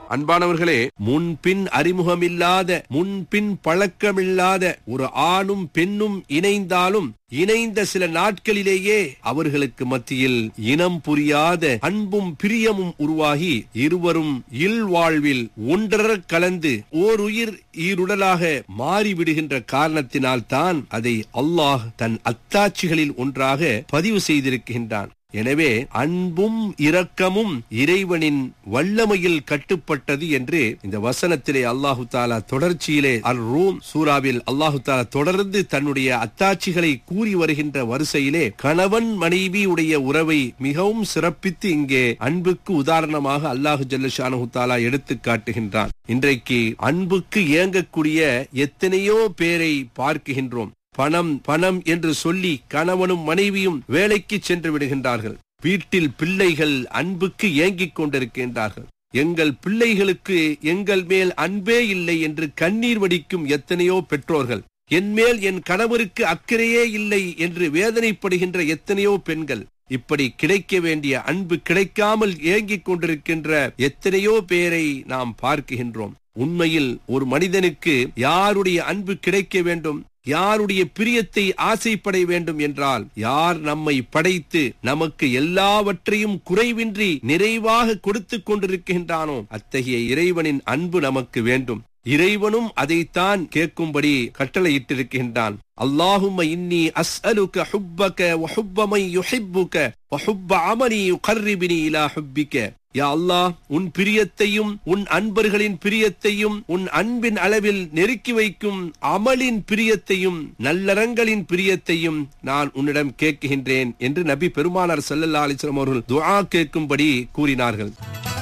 அன்பானவர்களே முன்பின் அறிமுகமில்லாத முன்பின் பழக்கமில்லாத ஒரு ஆணும் பெண்ணும் இணைந்தாலும் இணைந்த சில நாட்களிலேயே அவர்களுக்கு மத்தியில் இனம் புரியாத அன்பும் பிரியமும் உருவாகி இருவரும் இல்வாழ்வில் ஒன்றர கலந்து ஓர் உயிர் ஈருடலாக மாறிவிடுகின்ற காரணத்தினால் தான் அதை அல்லாஹ் தன் அத்தாட்சிகளில் ஒன்றாக பதிவு செய்திருக்கின்றான் எனவே அன்பும் இரக்கமும் இறைவனின் வல்லமையில் கட்டுப்பட்டது என்று இந்த வசனத்திலே அல்லாஹு தாலா தொடர்ச்சியிலே அல் ரூம் சூறாவில் அல்லாஹு தாலா தொடர்ந்து தன்னுடைய அத்தாட்சிகளை கூறி வருகின்ற வரிசையிலே கணவன் மனைவி உடைய உறவை மிகவும் சிறப்பித்து இங்கே அன்புக்கு உதாரணமாக அல்லாஹு ஜல்லஷானு தாலா எடுத்து காட்டுகின்றான் இன்றைக்கு அன்புக்கு இயங்கக்கூடிய எத்தனையோ பேரை பார்க்கின்றோம் பணம் பணம் என்று சொல்லி கணவனும் மனைவியும் வேலைக்கு சென்று விடுகின்றார்கள் வீட்டில் பிள்ளைகள் அன்புக்கு ஏங்கிக் கொண்டிருக்கின்றார்கள் எங்கள் பிள்ளைகளுக்கு எங்கள் மேல் அன்பே இல்லை என்று கண்ணீர் வடிக்கும் எத்தனையோ பெற்றோர்கள் என் மேல் என் கணவருக்கு அக்கறையே இல்லை என்று வேதனைப்படுகின்ற எத்தனையோ பெண்கள் இப்படி கிடைக்க வேண்டிய அன்பு கிடைக்காமல் ஏங்கிக் கொண்டிருக்கின்ற எத்தனையோ பேரை நாம் பார்க்கின்றோம் உண்மையில் ஒரு மனிதனுக்கு யாருடைய அன்பு கிடைக்க வேண்டும் யாருடைய பிரியத்தை ஆசைப்பட வேண்டும் என்றால் யார் நம்மை படைத்து நமக்கு எல்லாவற்றையும் குறைவின்றி நிறைவாக கொடுத்து கொண்டிருக்கின்றானோ அத்தகைய இறைவனின் அன்பு நமக்கு வேண்டும் இறைவனும் அதைத்தான் கேட்கும்படி கட்டளையிட்டிருக்கின்றான் அல்லாஹும்ம இன்னி அஸ்அலுக ஹுப்பக வஹுப்ப மை யுஹிப்புக வஹுப்ப அமலி யுகர்ரிபினி இலா ஹுப்பிக யா அல்லாஹ் உன் பிரியத்தையும் உன் அன்பர்களின் பிரியத்தையும் உன் அன்பின் அளவில் நெருக்கி வைக்கும் அமலின் பிரியத்தையும் நல்லறங்களின் பிரியத்தையும் நான் உன்னிடம் கேட்கின்றேன் என்று நபி பெருமானார் ஸல்லல்லாஹு அலைஹி வஸல்லம் அவர்கள் துஆ கேட்கும்படி கூறினார்கள்